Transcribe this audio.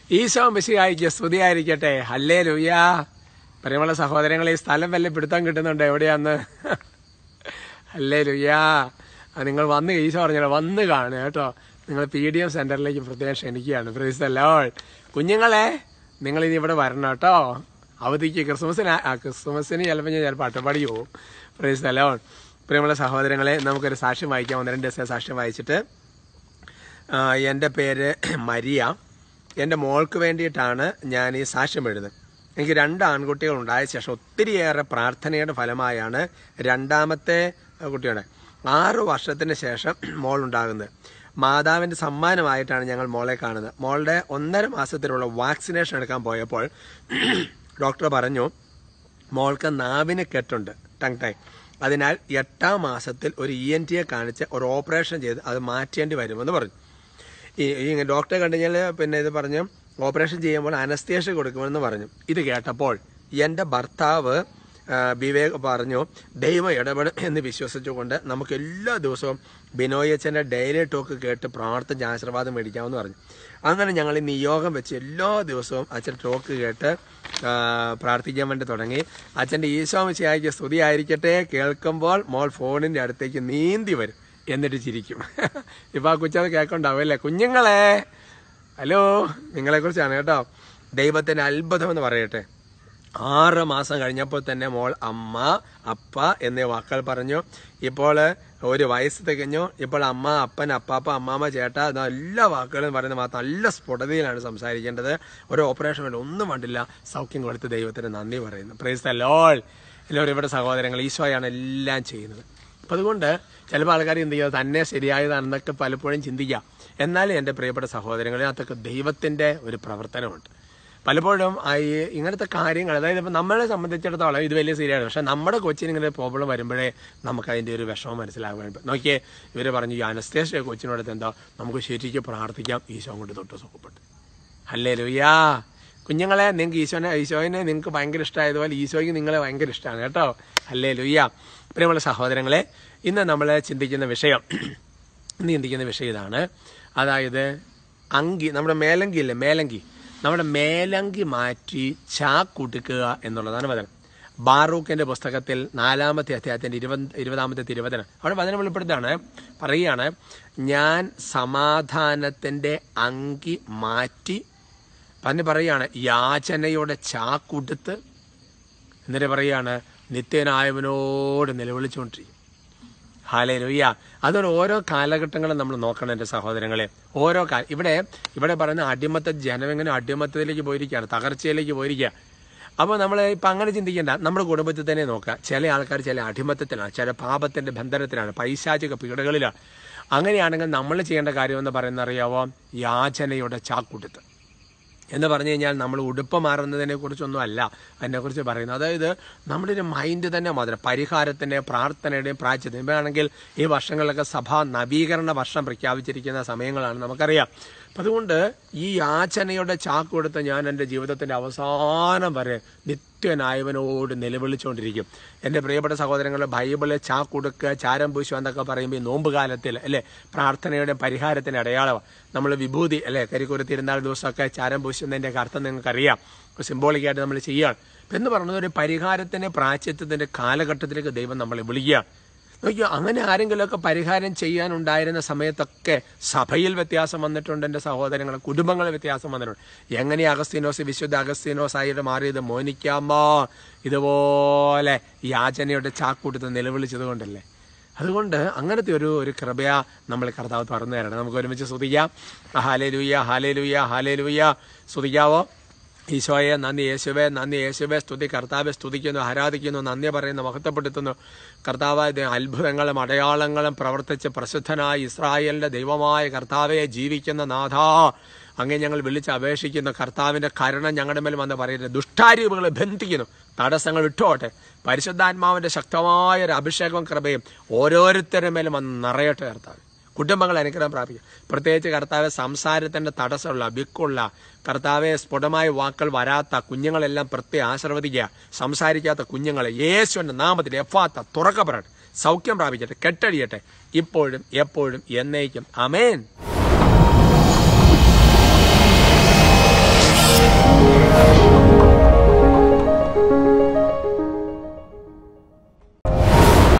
ഈശോ മിശിഹായിക്ക് സ്തുതിയായിരിക്കട്ടെ ഹല്ലേ ലുയ്യാ പ്രിയമുള്ള സഹോദരങ്ങളെ ഈ സ്ഥലം വല്ല പിടുത്തം കിട്ടുന്നുണ്ട് എവിടെയാന്ന് അല്ലേ ലുയ്യാ ആ, നിങ്ങൾ വന്ന് ഈശോ പറഞ്ഞല്ലോ വന്ന് കാണുക കേട്ടോ നിങ്ങൾ പി ഡി എം സെന്ററിലേക്ക് പ്രത്യേകം ക്ഷണിക്കുകയാണ് പ്രൈസ് ദ ലോർഡ് കുഞ്ഞുങ്ങളെ നിങ്ങൾ ഇനി ഇവിടെ വരണം കേട്ടോ അവധിക്ക് ക്രിസ്മസിന് ആ, ക്രിസ്മസിന് ചിലപ്പോൾ ഞാൻ ചിലപ്പോൾ അട്ടപ്പാടി പോവും പ്രൈസ് ദ ലോർഡ് പ്രിയമുള്ള സഹോദരങ്ങളെ നമുക്കൊരു സാക്ഷ്യം വായിക്കാം ഒന്ന് രണ്ട് ദിവസം സാക്ഷ്യം വായിച്ചിട്ട് ആ, എൻ്റെ പേര് മരിയ എൻ്റെ മോൾക്ക് വേണ്ടിയിട്ടാണ് ഞാൻ ഈ സാക്ഷ്യം എഴുതുന്നത് എനിക്ക് രണ്ട് ആൺകുട്ടികൾ ഉണ്ടായ ശേഷം ഒത്തിരിയേറെ പ്രാർത്ഥനയുടെ ഫലമായാണ് രണ്ടാമത്തെ ആ, കുട്ടിയുടെ ആറു വർഷത്തിന് ശേഷം മോൾ ഉണ്ടാകുന്നത് മാതാവിൻ്റെ സമ്മാനമായിട്ടാണ് ഞങ്ങൾ മോളെ കാണുന്നത് മോളുടെ ഒന്നര മാസത്തിലുള്ള വാക്സിനേഷൻ എടുക്കാൻ പോയപ്പോൾ ഡോക്ടർ പറഞ്ഞു മോൾക്ക് നാവിന് കെട്ടുണ്ട് ടങ് ടൈ അതിനാൽ എട്ടാം മാസത്തിൽ ഒരു ഇ എൻ ടിയെ കാണിച്ച് ഒരു ഓപ്പറേഷൻ ചെയ്ത് അത് മാറ്റേണ്ടി വരുമെന്ന് പറഞ്ഞു ഈ ഈ ഡോക്ടറെ കണ്ടു കഴിഞ്ഞാൽ പിന്നെ ഇത് പറഞ്ഞു ഓപ്പറേഷൻ ചെയ്യുമ്പോൾ അനസ്തേഷ്യ കൊടുക്കുമെന്ന് പറഞ്ഞു ഇത് കേട്ടപ്പോൾ എൻ്റെ ഭർത്താവ് ആ, വിവേക് പറഞ്ഞു ദൈവം ഇടപെടും എന്ന് വിശ്വസിച്ചുകൊണ്ട് നമുക്ക് എല്ലാ ദിവസവും ബിനോയ് അച്ഛൻ്റെ ഡെയിലി ടോക്ക് കേട്ട് പ്രാർത്ഥിച്ച് ആശീർവാദം മേടിക്കാമെന്ന് പറഞ്ഞു അങ്ങനെ ഞങ്ങൾ ഈ നിയോഗം വെച്ച് എല്ലാ ദിവസവും അച്ഛൻ ടോക്ക് കേട്ട് ആ, പ്രാർത്ഥിക്കാൻ വേണ്ടി തുടങ്ങി അച്ഛൻ്റെ ഈശോമിശിയായിക്ക് സ്തുതി ആയിരിക്കട്ടെ കേൾക്കുമ്പോൾ മോൾ ഫോണിൻ്റെ അടുത്തേക്ക് നീന്തി വരും എന്നിട്ട് ചിരിക്കും ഇപ്പൊ ആ കൊച്ചത് കേൾക്കണ്ടാവും അല്ലേ കുഞ്ഞുങ്ങളെ ഹലോ നിങ്ങളെ കുറിച്ചാണ് കേട്ടോ ദൈവത്തിന്റെ അത്ഭുതം എന്ന് പറയട്ടെ ആറ് മാസം കഴിഞ്ഞപ്പോൾ തന്നെ മോൾ അമ്മ അപ്പ എന്നീ വാക്കുകൾ പറഞ്ഞു ഇപ്പോൾ ഒരു വയസ്സ് തികഞ്ഞു ഇപ്പോൾ അമ്മ അപ്പൻ അപ്പാപ്പ അമ്മാമ്മ ചേട്ട എന്ന എല്ലാ വാക്കുകളും പറയുന്നത് മാത്രം നല്ല സ്ഫുടതയിലാണ് സംസാരിക്കേണ്ടത് ഒരു ഓപ്പറേഷൻ വേണ്ട ഒന്നും വേണ്ടില്ല സൗഖ്യം കൊടുത്ത് ദൈവത്തിന് നന്ദി പറയുന്നു പ്രൈസ് ദ ലോൾ എല്ലാവരും ഇവിടെ സഹോദരങ്ങൾ ഈശോയാണ് എല്ലാം ചെയ്യുന്നത് അപ്പം അതുകൊണ്ട് ചിലപ്പോൾ ആൾക്കാർ എന്ത് ചെയ്യുക തന്നെ ശരിയായതാണെന്നൊക്കെ പലപ്പോഴും ചിന്തിക്കാം എന്നാലും എൻ്റെ പ്രിയപ്പെട്ട സഹോദരങ്ങളെ അതൊക്കെ ദൈവത്തിൻ്റെ ഒരു പ്രവർത്തനമുണ്ട് പലപ്പോഴും ആ ഈ ഇങ്ങനത്തെ കാര്യങ്ങൾ അതായത് ഇപ്പം നമ്മളെ സംബന്ധിച്ചിടത്തോളം ഇത് വലിയ ശരിയാണ് പക്ഷെ നമ്മുടെ കൊച്ചിന് ഇങ്ങനെ പ്രോബ്ലം വരുമ്പോഴേ നമുക്ക് അതിൻ്റെ ഒരു വിഷമം മനസ്സിലാകാൻ നോക്കിയേ ഇവർ പറഞ്ഞു ഈ അനസ്തേഷ്യ കൊച്ചിനോടത്ത് എന്താ നമുക്ക് ശരിക്കും പ്രാർത്ഥിക്കാം ഈശോ കൊണ്ട് തൊട്ട് സുഖപ്പെട്ടു അല്ലേ ലുയ്യാ കുഞ്ഞുങ്ങളെ നിങ്ങൾക്ക് ഈശോനെ ഈശോനെ നിങ്ങൾക്ക് ഭയങ്കര ഇഷ്ടമായതുപോലെ ഈശോയ്ക്ക് നിങ്ങളെ ഭയങ്കര ഇഷ്ടമാണ് കേട്ടോ അല്ലേ ലുയ്യ പ്രിയമുള്ള സഹോദരങ്ങളെ ഇന്ന് നമ്മൾ ചിന്തിക്കുന്ന വിഷയം ഇന്ന് ചിന്തിക്കുന്ന വിഷയം ഇതാണ് അതായത് അങ്കി നമ്മുടെ മേലങ്കി ഇല്ലേ മേലങ്കി നമ്മുടെ മേലങ്കി മാറ്റി ചാക്കുടുക്കുക എന്നുള്ളതാണ് വചനം ബാറൂഖിന്റെ പുസ്തകത്തിൽ നാലാമത്തെ അധ്യായത്തിന്റെ ഇരുപത് ഇരുപതാമത്തെ തിരുവചനം അവിടെ വചനം വെളിപ്പെടുത്താണ് പറയുകയാണ് ഞാൻ സമാധാനത്തിന്റെ അങ്കി മാറ്റി പറഞ്ഞ് പറയാണ് യാചനയുടെ ചാക്കുടുത്ത് എന്നിട്ട് പറയാണ് നിത്യനായവനോട് നിലവിളിച്ചുകൊണ്ടിരിക്കും ഹാലേ ലുയ്യ അതൊരു ഓരോ കാലഘട്ടങ്ങളും നമ്മൾ നോക്കണം എൻ്റെ സഹോദരങ്ങളെ ഓരോ കാല ഇവിടെ ഇവിടെ പറയുന്ന അടിമത്ത ജനം എങ്ങനെ അടിമത്തത്തിലേക്ക് പോയിരിക്കുകയാണ് തകർച്ചയിലേക്ക് പോയിരിക്കുക അപ്പോൾ നമ്മൾ ഇപ്പം അങ്ങനെ ചിന്തിക്കേണ്ട നമ്മുടെ കുടുംബത്തിൽ തന്നെ നോക്കുക ചില ആൾക്കാർ ചില അടിമത്തത്തിലാണ് ചില പാപത്തിൻ്റെ ബന്ധനത്തിലാണ് പൈശാചിക പീഡകളിലാണ് അങ്ങനെയാണെങ്കിൽ നമ്മൾ ചെയ്യേണ്ട കാര്യമെന്ന് പറയുന്ന അറിയാവോ യാചനയുടെ ചാക്കുടുത്ത് എന്ന് പറഞ്ഞു കഴിഞ്ഞാൽ നമ്മൾ ഉടുപ്പ് മാറുന്നതിനെ കുറിച്ചൊന്നും അല്ല അതിനെക്കുറിച്ച് പറയുന്നത് അതായത് നമ്മുടെ ഒരു മൈൻഡ് തന്നെ മാത്രം പരിഹാരത്തിൻ്റെ പ്രാർത്ഥനയുടെയും പ്രാച്യത്തിൻ്റെയും ഇപ്പോഴാണെങ്കിൽ ഈ വർഷങ്ങളിലൊക്കെ സഭാ നവീകരണ വർഷം പ്രഖ്യാപിച്ചിരിക്കുന്ന സമയങ്ങളാണ് നമുക്കറിയാം അപ്പം അതുകൊണ്ട് ഈ യാചനയുടെ ചാക്ക് കൊടുത്ത് ഞാൻ എൻ്റെ ജീവിതത്തിൻ്റെ അവസാനം വരെ നിത്യനായവനോട് നിലവിളിച്ചുകൊണ്ടിരിക്കും എൻ്റെ പ്രിയപ്പെട്ട സഹോദരങ്ങളെ ബൈബിള് ചാക്കുടുക്ക് ചാരം പൂശു എന്നൊക്കെ പറയുമ്പോൾ ഈ നോമ്പ് കാലത്തിൽ അല്ലേ പ്രാർത്ഥനയുടെ പരിഹാരത്തിന് അടയാളമാണ് നമ്മൾ വിഭൂതി അല്ലേ കരിക്കുരു തിരുനാൾ ദിവസമൊക്കെ ചാരം പൂശുന്നതിൻ്റെ അർത്ഥം നിങ്ങൾക്കറിയാം സിംബോളിക്കായിട്ട് നമ്മൾ ചെയ്യുകയാണ് അപ്പം എന്ന് പറയുന്നത് ഒരു പരിഹാരത്തിൻ്റെ പ്രാച്യത്വത്തിൻ്റെ കാലഘട്ടത്തിലേക്ക് ദൈവം നമ്മളെ വിളിക്കുകയാണ് നോക്കിയോ അങ്ങനെ ആരെങ്കിലുമൊക്കെ പരിഹാരം ചെയ്യാനുണ്ടായിരുന്ന സമയത്തൊക്കെ സഭയിൽ വ്യത്യാസം വന്നിട്ടുണ്ട് എൻ്റെ സഹോദരങ്ങൾ കുടുംബങ്ങളിൽ വ്യത്യാസം വന്നിട്ടുണ്ട് എങ്ങനെ അഗസ്തീനോസ് വിശുദ്ധ അഗസ്തീനോസ് ആയിട്ട് മാറിയത് മോനിക്കാമോ ഇതുപോലെ യാചനയുടെ ചാക്കൂട്ടത്ത് നിലവിളിച്ചത് കൊണ്ടല്ലേ അതുകൊണ്ട് അങ്ങനത്തെ ഒരു ഒരു കൃപയ നമ്മൾ കർത്താവ് തുറന്നു തരണം നമുക്ക് ഒരുമിച്ച് സ്തുതിക്കാം ഹാലേ ലൂയ ഹാലേ ലൂയ ഹാലേ ലൂയ സ്തുതിക്കാവോ ഈശോയെ നന്ദി യേശുവെ നന്ദി യേശുവെ സ്തുതി കർത്താവെ സ്തുതിക്കുന്നു ആരാധിക്കുന്നു നന്ദി പറയുന്നു മഹത്വപ്പെടുത്തുന്നു കർത്താവ് അത്ഭുതങ്ങളും അടയാളങ്ങളും പ്രവർത്തിച്ച് പ്രസിദ്ധനായ ഇസ്രായേലിന്റെ ദൈവമായ കർത്താവെ ജീവിക്കുന്ന നാഥ അങ്ങേ ഞങ്ങൾ വിളിച്ച് അപേക്ഷിക്കുന്നു കർത്താവിന്റെ കരുണ ഞങ്ങളുടെ മേൽ വന്ന് പറയുന്നത് ദുഷ്ടാരൂപങ്ങളെ ബന്ധിക്കുന്നു തടസ്സങ്ങൾ വിട്ടോട്ടെ പരിശുദ്ധാത്മാവിന്റെ ശക്തമായ ഒരു അഭിഷേകവും കൃപയും ഓരോരുത്തരുടെ മേലും വന്ന് നിറയട്ടെ കർത്താവ് കുടുംബങ്ങൾ അനുഗ്രഹം പ്രാപിക്കും പ്രത്യേകിച്ച് കർത്താവ് സംസാരത്തിന്റെ തടസ്സമുള്ള ബിക്കുള്ള കർത്താവെ സ്ഫുടമായ വാക്കുകൾ വരാത്ത കുഞ്ഞുങ്ങളെല്ലാം പ്രത്യേകം ആശീർവദിക്കുക സംസാരിക്കാത്ത കുഞ്ഞുങ്ങളെ യേശുവിന്റെ നാമത്തിൽ എഫാത്ത തുറക്കപ്പെടട്ടെ സൗഖ്യം പ്രാപിക്കട്ടെ കെട്ടടിയട്ടെ ഇപ്പോഴും എപ്പോഴും എന്നേക്കും അമേൻ